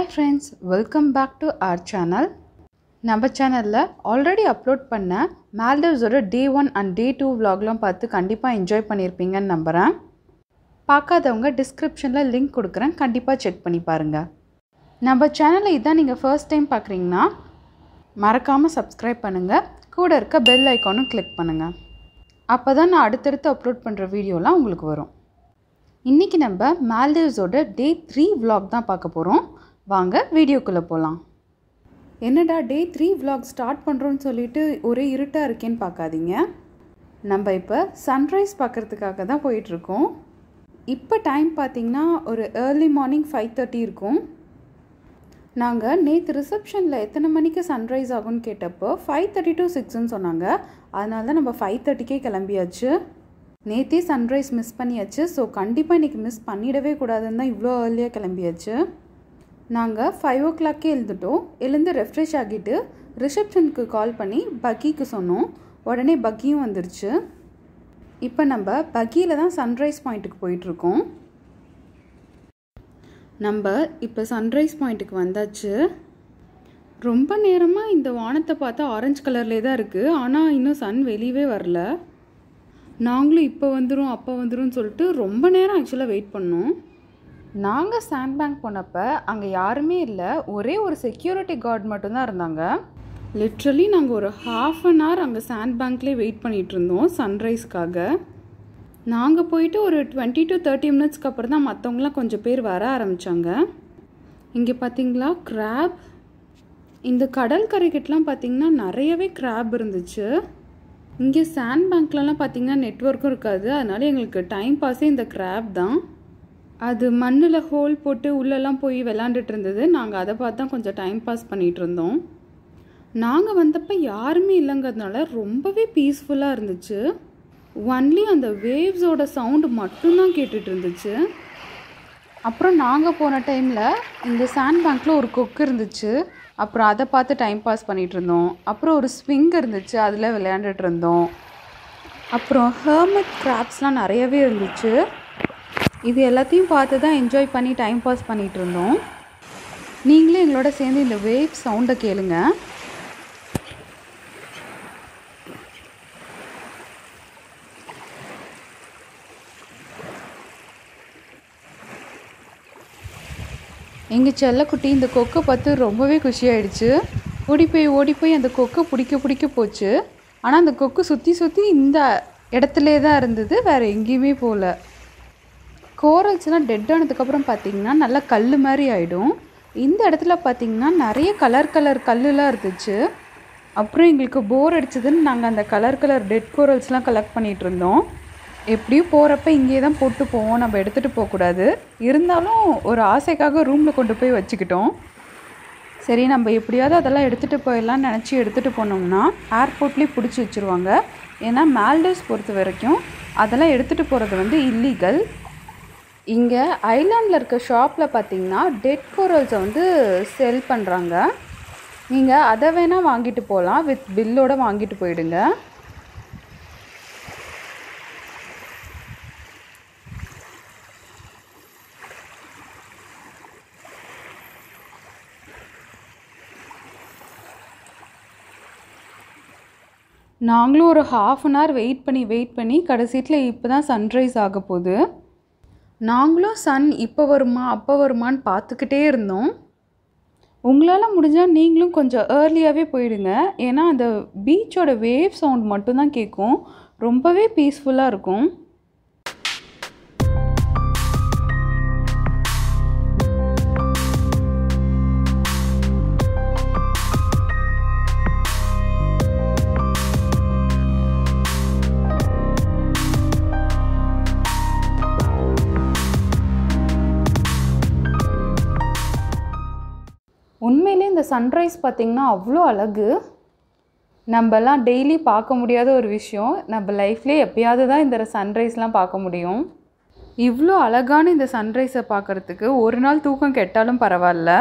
friends welcome back to our channel நம்ம சேனலில் already upload பண்ண மால்டிவ்ஸோட day one and day two vlogலாம் பார்த்து கண்டிப்பாக என்ஜாய் பண்ணியிருப்பீங்கன்னு நம்புகிறேன் பார்க்காதவங்க டிஸ்கிரிப்ஷனில் லிங்க் கொடுக்குறேன் கண்டிப்பாக செக் பண்ணி பாருங்கள் நம்ம சேனலை இதான் நீங்கள் ஃபர்ஸ்ட் டைம் பார்க்குறீங்கன்னா மறக்காமல் சப்ஸ்கிரைப் பண்ணுங்கள் கூட இருக்க பெல் ஐக்கானும் கிளிக் பண்ணுங்கள் அப்போ தான் நான் அடுத்தடுத்து அப்லோட் பண்ணுற வீடியோலாம் உங்களுக்கு வரும் இன்றைக்கி நம்ம மால்டீவ்ஸோட டே த்ரீ vlog தான் பார்க்க போகிறோம் வாங்க வீடியோக்குள்ளே போகலாம் என்னடா டே த்ரீ vlog ஸ்டார்ட் பண்ணுறோன்னு சொல்லிட்டு ஒரே இருட்டாக இருக்கேன்னு பார்க்காதீங்க நம்ம இப்போ சன்ரைஸ் பார்க்குறதுக்காக தான் போயிட்டுருக்கோம் இப்போ டைம் பார்த்திங்கன்னா ஒரு ஏர்லி மார்னிங் ஃபைவ் தேர்ட்டி இருக்கும் நாங்கள் நேற்று ரிசப்ஷனில் எத்தனை மணிக்கு சன்ரைஸ் ஆகும்னு கேட்டப்போ ஃபைவ் தேர்ட்டி டு சிக்ஸ்ன்னு சொன்னாங்க அதனால தான் நம்ம ஃபைவ் தேர்ட்டிக்கே கிளம்பியாச்சு நேற்றே சன்ரைஸ் மிஸ் பண்ணியாச்சு ஸோ கண்டிப்பாக இன்றைக்கி மிஸ் பண்ணிடவே கூடாதுன்னு தான் இவ்வளோ ஏர்லியாக கிளம்பியாச்சு நாங்கள் ஃபைவ் ஓ கிளாக்கே எழுந்துட்டோம் எழுந்து ரெஃப்ரெஷ் ஆகிட்டு ரிசப்ஷனுக்கு கால் பண்ணி பக்கிக்கு சொன்னோம் உடனே பக்கியும் வந்துருச்சு இப்போ நம்ம பக்கியில் தான் சன்ரைஸ் பாயிண்ட்டுக்கு போயிட்டுருக்கோம் நம்ம இப்போ சன்ரைஸ் பாயிண்ட்டுக்கு வந்தாச்சு ரொம்ப நேரமாக இந்த வானத்தை பார்த்தா ஆரஞ்சு கலர்லேயே தான் இருக்குது ஆனால் இன்னும் சன் வெளியவே வரல நாங்களும் இப்போ வந்துடும் அப்போ வந்துடும் சொல்லிட்டு ரொம்ப நேரம் ஆக்சுவலாக வெயிட் பண்ணோம் நாங்கள் சாண்ட் பேங்க் போனப்போ அங்கே யாருமே இல்லை ஒரே ஒரு செக்யூரிட்டி கார்டு மட்டும்தான் இருந்தாங்க லிட்ரலி நாங்கள் ஒரு ஹாஃப் அன் ஹவர் அங்கே சாண்ட் பேங்க்லேயே வெயிட் பண்ணிகிட்டு இருந்தோம் சன்ரைஸ்க்காக நாங்கள் போயிட்டு ஒரு டுவெண்ட்டி டு தேர்ட்டி மினிட்ஸ்க்கு அப்புறம் தான் மற்றவங்களாம் கொஞ்சம் பேர் வர ஆரம்பித்தாங்க இங்கே பார்த்தீங்களா கிராப் இந்த கடல் கரைக்கிட்டலாம் பார்த்தீங்கன்னா நிறையவே கிராப் இருந்துச்சு இங்கே சாண்ட் பேங்க்லலாம் பார்த்தீங்கன்னா நெட்ஒர்க்கும் இருக்காது அதனால எங்களுக்கு டைம் பாஸே இந்த கிராப் தான் அது மண்ணில் ஹோல் போட்டு உள்ளெல்லாம் போய் விளாண்டுட்டு இருந்தது நாங்கள் அதை பார்த்து தான் கொஞ்சம் டைம் பாஸ் பண்ணிகிட்டு இருந்தோம் நாங்கள் வந்தப்போ யாருமே இல்லைங்கிறதுனால ரொம்பவே பீஸ்ஃபுல்லாக இருந்துச்சு ஒன்லி அந்த வேவ்ஸோட சவுண்டு மட்டும்தான் கேட்டுட்டு இருந்துச்சு அப்புறம் நாங்கள் போன டைமில் இந்த சாண்ட் பேங்க்கில் ஒரு கொக்கு இருந்துச்சு அப்புறம் அதை பார்த்து டைம் பாஸ் பண்ணிகிட்டு இருந்தோம் அப்புறம் ஒரு ஸ்விங் இருந்துச்சு அதில் விளையாண்டுட்டு இருந்தோம் அப்புறம் ஹேர்மெட் கிராப்ஸ்லாம் நிறையவே இருந்துச்சு இது எல்லாத்தையும் பார்த்து தான் என்ஜாய் பண்ணி டைம் பாஸ் பண்ணிகிட்டு இருந்தோம் நீங்களே எங்களோட சேர்ந்து இந்த வேவ் சவுண்டை கேளுங்க எங்கள் செல்லக்குட்டி இந்த கொக்கை பார்த்து ரொம்பவே குஷியாயிடுச்சு ஓடி போய் ஓடி போய் அந்த கொக்கை பிடிக்க பிடிக்க போச்சு ஆனால் அந்த கொக்கு சுற்றி சுற்றி இந்த இடத்துலே தான் இருந்தது வேறு எங்கேயுமே போகல கோரல்ஸ்லாம் டெட் ஆனதுக்கப்புறம் பார்த்தீங்கன்னா நல்லா கல் மாதிரி ஆகிடும் இந்த இடத்துல பார்த்தீங்கன்னா நிறைய கலர் கலர் கல்லுலாம் இருந்துச்சு அப்புறம் எங்களுக்கு போர் அடிச்சதுன்னு நாங்கள் அந்த கலர் கலர் டெட் கோரல்ஸ்லாம் கலெக்ட் பண்ணிகிட்டு இருந்தோம் எப்படியும் போகிறப்ப இங்கேயே தான் போட்டு போவோம் நம்ம எடுத்துகிட்டு போகக்கூடாது இருந்தாலும் ஒரு ஆசைக்காக ரூமில் கொண்டு போய் வச்சுக்கிட்டோம் சரி நம்ம எப்படியாவது அதெல்லாம் எடுத்துகிட்டு போயிடலாம்னு நினச்சி எடுத்துகிட்டு போனோம்னா ஏர்போர்ட்லேயே பிடிச்சி வச்சுருவாங்க ஏன்னா மால்டீவ்ஸ் பொறுத்த வரைக்கும் அதெல்லாம் எடுத்துகிட்டு போகிறது வந்து இல்லீகல் இங்கே ஐலாண்டில் இருக்க ஷாப்பில் பார்த்தீங்கன்னா டெட் கோரல்ஸை வந்து செல் பண்ணுறாங்க நீங்கள் அதை வேணால் வாங்கிட்டு போகலாம் வித் பில்லோட வாங்கிட்டு போயிடுங்க நாங்களும் ஒரு ஹாஃப் அன் ஹவர் வெயிட் பண்ணி வெயிட் பண்ணி கடைசியில் இப்போ தான் சன்ரைஸ் ஆக போகுது நாங்களும் சன் இப்போ வருமா அப்போ வருமான்னு பார்த்துக்கிட்டே இருந்தோம் உங்களால் முடிஞ்சால் நீங்களும் கொஞ்சம் ஏர்லியாகவே போயிடுங்க ஏன்னா அந்த பீச்சோட வேவ் சவுண்ட் மட்டும்தான் கேட்கும் ரொம்பவே பீஸ்ஃபுல்லாக இருக்கும் உண்மையிலே இந்த சன்ரைஸ் பார்த்திங்கன்னா அவ்வளோ அழகு நம்மலாம் டெய்லி பார்க்க முடியாத ஒரு விஷயம் நம்ம லைஃப்லேயே எப்பயாவது தான் இந்த சன்ரைஸ்லாம் பார்க்க முடியும் இவ்வளோ அழகான இந்த சன்ரைஸை பார்க்குறதுக்கு ஒரு நாள் தூக்கம் கெட்டாலும் பரவாயில்ல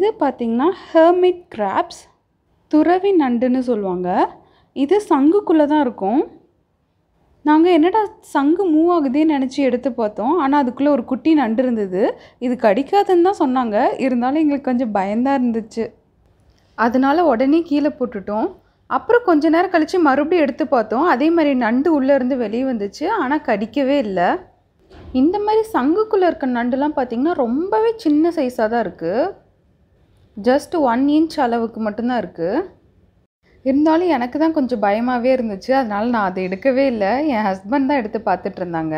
இது பார்த்திங்கன்னா ஹெர்மிட் கிராப்ஸ் துறவி நண்டுன்னு சொல்லுவாங்க இது சங்குக்குள்ளே தான் இருக்கும் நாங்கள் என்னடா சங்கு மூவ் ஆகுதேன்னு நினச்சி எடுத்து பார்த்தோம் ஆனால் அதுக்குள்ளே ஒரு குட்டி நண்டு இருந்தது இது கடிக்காதுன்னு தான் சொன்னாங்க இருந்தாலும் எங்களுக்கு கொஞ்சம் பயந்தாக இருந்துச்சு அதனால உடனே கீழே போட்டுட்டோம் அப்புறம் கொஞ்ச நேரம் கழித்து மறுபடியும் எடுத்து பார்த்தோம் அதே மாதிரி நண்டு உள்ளே இருந்து வெளியே வந்துச்சு ஆனால் கடிக்கவே இல்லை இந்த மாதிரி சங்குக்குள்ளே இருக்க நண்டுலாம் பார்த்திங்கன்னா ரொம்பவே சின்ன சைஸாக தான் இருக்குது ஜஸ்ட் ஒன் இன்ச் அளவுக்கு மட்டும்தான் இருக்குது இருந்தாலும் எனக்கு தான் கொஞ்சம் பயமாகவே இருந்துச்சு அதனால நான் அதை எடுக்கவே இல்லை என் ஹஸ்பண்ட் தான் எடுத்து பார்த்துட்டு இருந்தாங்க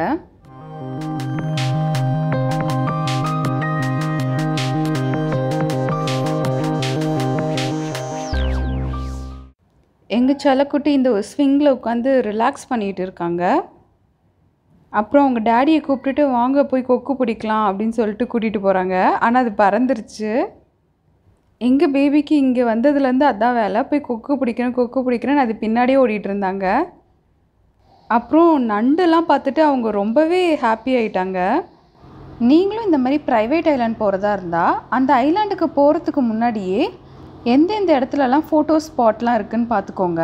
எங்கள் செல்லக்குட்டி இந்த ஸ்விங்கில் உட்காந்து ரிலாக்ஸ் பண்ணிகிட்டு இருக்காங்க அப்புறம் அவங்க டேடியை கூப்பிட்டுட்டு வாங்க போய் கொக்கு பிடிக்கலாம் அப்படின்னு சொல்லிட்டு கூட்டிகிட்டு போகிறாங்க ஆனால் அது பறந்துருச்சு எங்கள் பேபிக்கு இங்கே வந்ததுலேருந்து அதான் வேலை போய் கொக்கு பிடிக்கணும் கொக்கு பிடிக்கணும்னு அது பின்னாடியே ஓடிட்டு இருந்தாங்க அப்புறம் நண்டெல்லாம் பார்த்துட்டு அவங்க ரொம்பவே ஹாப்பி ஆயிட்டாங்க நீங்களும் இந்த மாதிரி ப்ரைவேட் ஐலாண்ட் போகிறதா இருந்தால் அந்த ஐலாண்டுக்கு போகிறதுக்கு முன்னாடியே எந்தெந்த இடத்துலலாம் ஃபோட்டோ ஸ்பாட்லாம் இருக்குன்னு பார்த்துக்கோங்க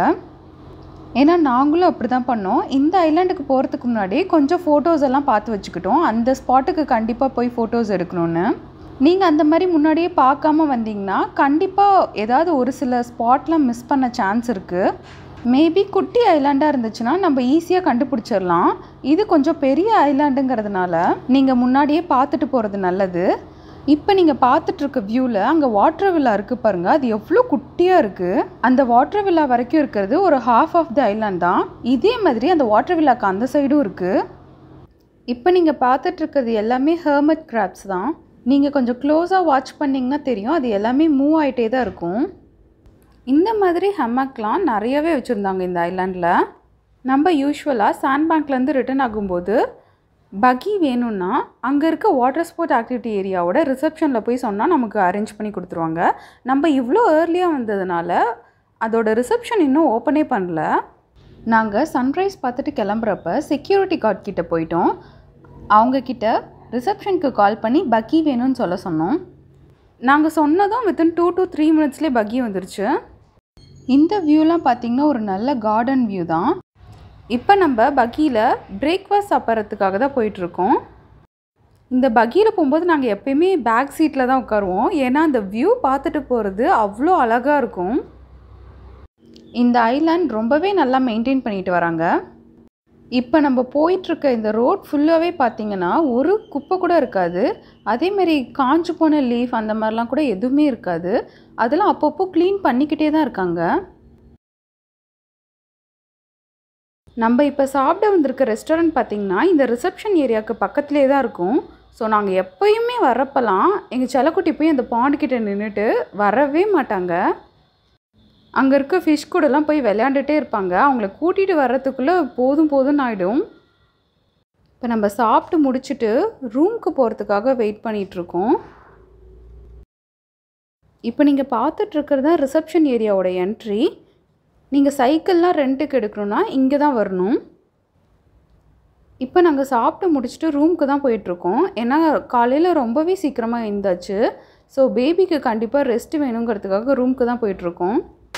ஏன்னா நாங்களும் அப்படி தான் பண்ணோம் இந்த ஐலாண்டுக்கு போகிறதுக்கு முன்னாடி கொஞ்சம் ஃபோட்டோஸ் எல்லாம் பார்த்து வச்சுக்கிட்டோம் அந்த ஸ்பாட்டுக்கு கண்டிப்பாக போய் ஃபோட்டோஸ் எடுக்கணும்னு நீங்கள் அந்த மாதிரி முன்னாடியே பார்க்காம வந்தீங்கன்னா கண்டிப்பாக ஏதாவது ஒரு சில ஸ்பாட்லாம் மிஸ் பண்ண சான்ஸ் இருக்குது மேபி குட்டி ஐலாண்டாக இருந்துச்சுன்னா நம்ம ஈஸியாக கண்டுபிடிச்சிடலாம் இது கொஞ்சம் பெரிய ஐலாண்டுங்கிறதுனால நீங்கள் முன்னாடியே பார்த்துட்டு போகிறது நல்லது இப்போ நீங்கள் பார்த்துட்டு இருக்க வியூவில் அங்கே வாட்டர் வில்லா இருக்குது பாருங்கள் அது எவ்வளோ குட்டியாக இருக்குது அந்த வாட்டர் வில்லா வரைக்கும் இருக்கிறது ஒரு ஹாஃப் ஆஃப் த ஐலாண்ட் தான் இதே மாதிரி அந்த வாட்டர் வில்லாக்கு அந்த சைடும் இருக்குது இப்போ நீங்கள் பார்த்துட்டு இருக்கிறது எல்லாமே ஹெர்மட் கிராப்ஸ் தான் நீங்கள் கொஞ்சம் க்ளோஸாக வாட்ச் பண்ணிங்கன்னா தெரியும் அது எல்லாமே மூவ் ஆகிட்டே தான் இருக்கும் இந்த மாதிரி ஹெம்மக்லாம் நிறையவே வச்சுருந்தாங்க இந்த ஐலாண்டில் நம்ம யூஸ்வலாக சாண்ட் பேங்க்லேருந்து ரிட்டர்ன் ஆகும்போது பகி வேணும்னா அங்கே இருக்க வாட்டர் ஸ்போர்ட் ஆக்டிவிட்டி ஏரியாவோட ரிசப்ஷனில் போய் சொன்னால் நமக்கு அரேஞ்ச் பண்ணி கொடுத்துருவாங்க நம்ம இவ்வளோ ஏர்லியாக வந்ததுனால அதோட ரிசப்ஷன் இன்னும் ஓப்பனே பண்ணல நாங்கள் சன்ரைஸ் பார்த்துட்டு கிளம்புறப்ப செக்யூரிட்டி கார்ட் கிட்ட போயிட்டோம் அவங்கக்கிட்ட ரிசப்ஷனுக்கு கால் பண்ணி பக்கி வேணும்னு சொல்ல சொன்னோம் நாங்கள் சொன்னதும் வித்தின் டூ டு த்ரீ மினிட்ஸ்லேயே பக்கி வந்துருச்சு இந்த வியூலாம் பார்த்திங்கன்னா ஒரு நல்ல கார்டன் வியூ தான் இப்போ நம்ம பக்கியில் பிரேக்ஃபாஸ்ட் சாப்பிட்றதுக்காக தான் போயிட்டுருக்கோம் இந்த பக்கியில் போகும்போது நாங்கள் எப்பயுமே பேக் சீட்டில் தான் உட்காருவோம் ஏன்னா அந்த வியூ பார்த்துட்டு போகிறது அவ்வளோ அழகாக இருக்கும் இந்த ஐலாண்ட் ரொம்பவே நல்லா மெயின்டைன் பண்ணிட்டு வராங்க இப்போ நம்ம போயிட்டுருக்க இந்த ரோட் ஃபுல்லாகவே பார்த்தீங்கன்னா ஒரு குப்பை கூட இருக்காது அதேமாரி காஞ்சு போன லீஃப் அந்த மாதிரிலாம் கூட எதுவுமே இருக்காது அதெல்லாம் அப்பப்போ க்ளீன் பண்ணிக்கிட்டே தான் இருக்காங்க நம்ம இப்போ சாப்பிட வந்திருக்க ரெஸ்டாரண்ட் பார்த்திங்கன்னா இந்த ரிசப்ஷன் ஏரியாவுக்கு பக்கத்துலேயே தான் இருக்கும் ஸோ நாங்கள் எப்போயுமே வரப்பெல்லாம் எங்கள் செல்லக்குட்டி போய் அந்த பாண்டுக்கிட்ட நின்றுட்டு வரவே மாட்டாங்க அங்கே இருக்க ஃபிஷ் கூடலாம் போய் விளையாண்டுட்டே இருப்பாங்க அவங்கள கூட்டிகிட்டு வர்றதுக்குள்ளே போதும் போதும்னு ஆகிடும் இப்போ நம்ம சாப்பிட்டு முடிச்சுட்டு ரூமுக்கு போகிறதுக்காக வெயிட் பண்ணிகிட்ருக்கோம் இப்போ நீங்கள் பார்த்துட்ருக்கிறது தான் ரிசப்ஷன் ஏரியாவோட என்ட்ரி நீங்கள் சைக்கிள்லாம் ரெண்ட்டுக்கு எடுக்கணும்னா இங்கே தான் வரணும் இப்போ நாங்கள் சாப்பிட்டு முடிச்சுட்டு ரூமுக்கு தான் போயிட்டுருக்கோம் ஏன்னா காலையில் ரொம்பவே சீக்கிரமாக இருந்தாச்சு ஸோ பேபிக்கு கண்டிப்பாக ரெஸ்ட் வேணுங்கிறதுக்காக ரூமுக்கு தான் போயிட்டுருக்கோம்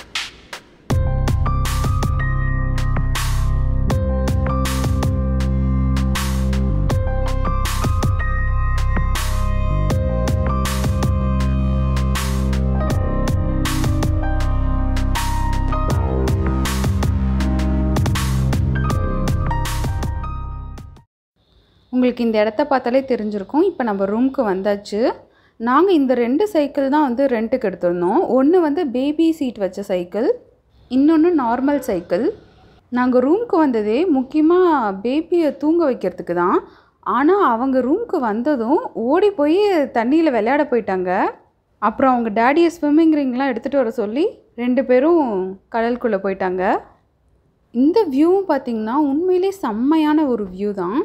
உங்களுக்கு இந்த இடத்த பார்த்தாலே தெரிஞ்சிருக்கும் இப்போ நம்ம ரூமுக்கு வந்தாச்சு நாங்கள் இந்த ரெண்டு சைக்கிள் தான் வந்து ரெண்ட்டுக்கு எடுத்திருந்தோம் ஒன்று வந்து பேபி சீட் வச்ச சைக்கிள் இன்னொன்று நார்மல் சைக்கிள் நாங்கள் ரூமுக்கு வந்ததே முக்கியமாக பேபியை தூங்க வைக்கிறதுக்கு தான் ஆனால் அவங்க ரூமுக்கு வந்ததும் ஓடி போய் தண்ணியில் விளையாட போயிட்டாங்க அப்புறம் அவங்க டேடியை ஸ்விம்மிங் ரிங்லாம் எடுத்துகிட்டு வர சொல்லி ரெண்டு பேரும் கடலுக்குள்ளே போயிட்டாங்க இந்த வியூவும் பார்த்திங்கன்னா உண்மையிலே செம்மையான ஒரு வியூ தான்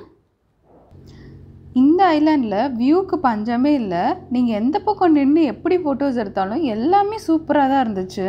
இந்த ஐலாண்டில் வியூக்கு பஞ்சமே இல்லை நீங்கள் எந்த பக்கம் நின்று எப்படி ஃபோட்டோஸ் எடுத்தாலும் எல்லாமே சூப்பராக தான் இருந்துச்சு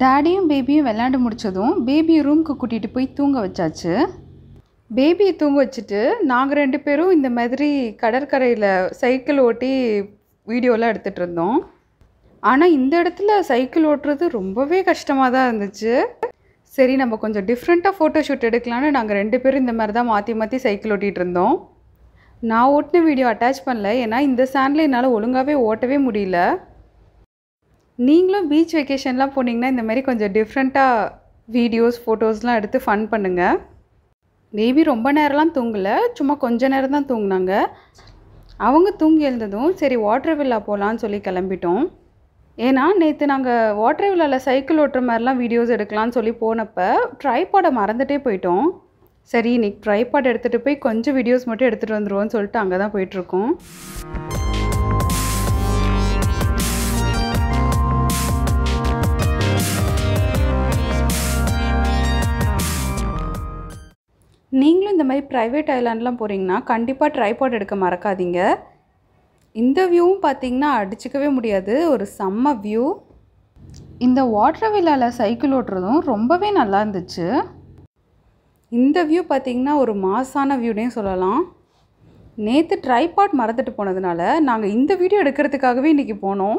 டேடியும் பேபியும் விளையாண்டு முடித்ததும் பேபியை ரூமுக்கு கூட்டிகிட்டு போய் தூங்க வச்சாச்சு பேபியை தூங்க வச்சுட்டு நாங்கள் ரெண்டு பேரும் இந்த மாதிரி கடற்கரையில் சைக்கிள் ஓட்டி வீடியோலாம் எடுத்துகிட்டு இருந்தோம் ஆனால் இந்த இடத்துல சைக்கிள் ஓட்டுறது ரொம்பவே கஷ்டமாக தான் இருந்துச்சு சரி நம்ம கொஞ்சம் டிஃப்ரெண்ட்டாக ஃபோட்டோ ஷூட் எடுக்கலான்னு நாங்கள் ரெண்டு பேரும் இந்த மாதிரி தான் மாற்றி மாற்றி சைக்கிள் ஓட்டிகிட்டு இருந்தோம் நான் ஓட்டின வீடியோ அட்டாச் பண்ணல ஏன்னா இந்த ஸ்டாண்டில் என்னால் ஒழுங்காகவே ஓட்டவே முடியல நீங்களும் பீச் வெக்கேஷன்லாம் போனீங்கன்னா இந்த மாதிரி கொஞ்சம் டிஃப்ரெண்ட்டாக வீடியோஸ் ஃபோட்டோஸ்லாம் எடுத்து ஃபன் பண்ணுங்கள் பேபி ரொம்ப நேரம்லாம் தூங்கலை சும்மா கொஞ்ச நேரம் தான் தூங்குனாங்க அவங்க தூங்கி எழுந்ததும் சரி வாட்டர் வில்லா போகலான்னு சொல்லி கிளம்பிட்டோம் ஏன்னா நேற்று நாங்கள் வாட்டர் வில்லாவில் சைக்கிள் ஓட்டுற மாதிரிலாம் வீடியோஸ் எடுக்கலாம்னு சொல்லி போனப்போ ட்ரைபாடை மறந்துட்டே போயிட்டோம் சரி இன்னைக்கு ட்ரைபாட் எடுத்துகிட்டு போய் கொஞ்சம் வீடியோஸ் மட்டும் எடுத்துகிட்டு வந்துடுவோம்னு சொல்லிட்டு அங்கே தான் போயிட்டுருக்கோம் நீங்களும் இந்த மாதிரி ப்ரைவேட் ஐலாண்ட்லாம் போகிறீங்கன்னா கண்டிப்பாக ட்ரைபாட் எடுக்க மறக்காதீங்க இந்த வியூவும் பார்த்தீங்கன்னா அடிச்சுக்கவே முடியாது ஒரு செம்ம வியூ இந்த வாட்டர் வில்லாவில் சைக்கிள் ஓட்டுறதும் ரொம்பவே நல்லா இருந்துச்சு இந்த வியூ பார்த்தீங்கன்னா ஒரு மாசான வியூனே சொல்லலாம் நேற்று ட்ரைபாட் மறந்துட்டு போனதுனால நாங்கள் இந்த வீடியோ எடுக்கிறதுக்காகவே இன்றைக்கி போனோம்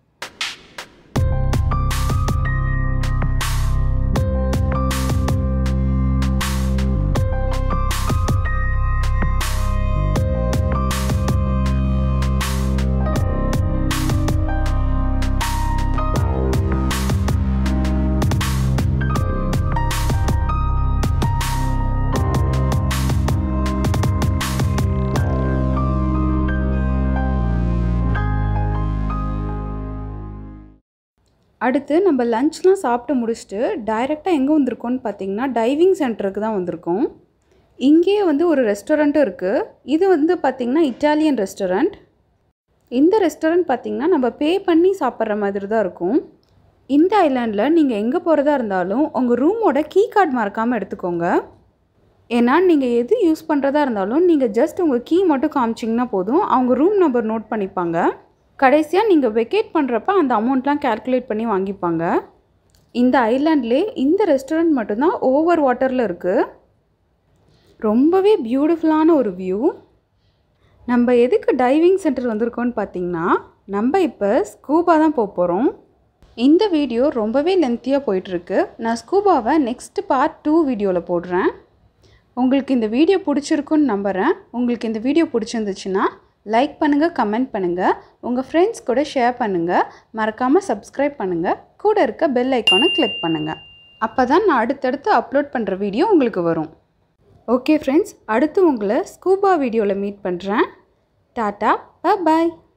அடுத்து நம்ம லஞ்ச்லாம் சாப்பிட்டு முடிச்சுட்டு டைரெக்டாக எங்கே வந்திருக்கோம்னு பார்த்தீங்கன்னா டைவிங் சென்டருக்கு தான் வந்திருக்கோம் இங்கேயே வந்து ஒரு ரெஸ்டாரண்ட்டும் இருக்குது இது வந்து பார்த்திங்கன்னா இட்டாலியன் ரெஸ்டாரண்ட் இந்த ரெஸ்டாரண்ட் பார்த்திங்கன்னா நம்ம பே பண்ணி சாப்பிட்ற மாதிரி தான் இருக்கும் இந்த ஐலாண்டில் நீங்கள் எங்கே போகிறதா இருந்தாலும் உங்கள் ரூமோட கீ கார்டு மறக்காமல் எடுத்துக்கோங்க ஏன்னா நீங்கள் எது யூஸ் பண்ணுறதா இருந்தாலும் நீங்கள் ஜஸ்ட் உங்கள் கீ மட்டும் காமிச்சிங்கன்னா போதும் அவங்க ரூம் நம்பர் நோட் பண்ணிப்பாங்க கடைசியாக நீங்கள் வெக்கேட் பண்ணுறப்ப அந்த அமௌண்ட்லாம் கேல்குலேட் பண்ணி வாங்கிப்பாங்க இந்த ஐலாண்ட்லே இந்த ரெஸ்டாரண்ட் மட்டும்தான் ஓவர் வாட்டரில் இருக்குது ரொம்பவே பியூட்டிஃபுல்லான ஒரு வியூ நம்ம எதுக்கு டைவிங் சென்டர் வந்திருக்கோம்னு பார்த்தீங்கன்னா நம்ம இப்போ ஸ்கூபா தான் போக போகிறோம் இந்த வீடியோ ரொம்பவே லென்த்தியாக போயிட்டுருக்கு நான் ஸ்கூபாவை நெக்ஸ்ட் பார்ட் டூ வீடியோவில் போடுறேன் உங்களுக்கு இந்த வீடியோ பிடிச்சிருக்குன்னு நம்புகிறேன் உங்களுக்கு இந்த வீடியோ பிடிச்சிருந்துச்சுன்னா லைக் பண்ணுங்கள் கமெண்ட் பண்ணுங்கள் உங்கள் ஃப்ரெண்ட்ஸ் கூட ஷேர் பண்ணுங்கள் மறக்காமல் சப்ஸ்கிரைப் பண்ணுங்கள் கூட இருக்க பெல் ஐக்கானை கிளிக் பண்ணுங்கள் அப்போ தான் நான் அடுத்தடுத்து அப்லோட் பண்ணுற வீடியோ உங்களுக்கு வரும் ஓகே ஃப்ரெண்ட்ஸ் அடுத்து உங்களை ஸ்கூபா வீடியோவில் மீட் பண்ணுறேன் டாட்டா பாய்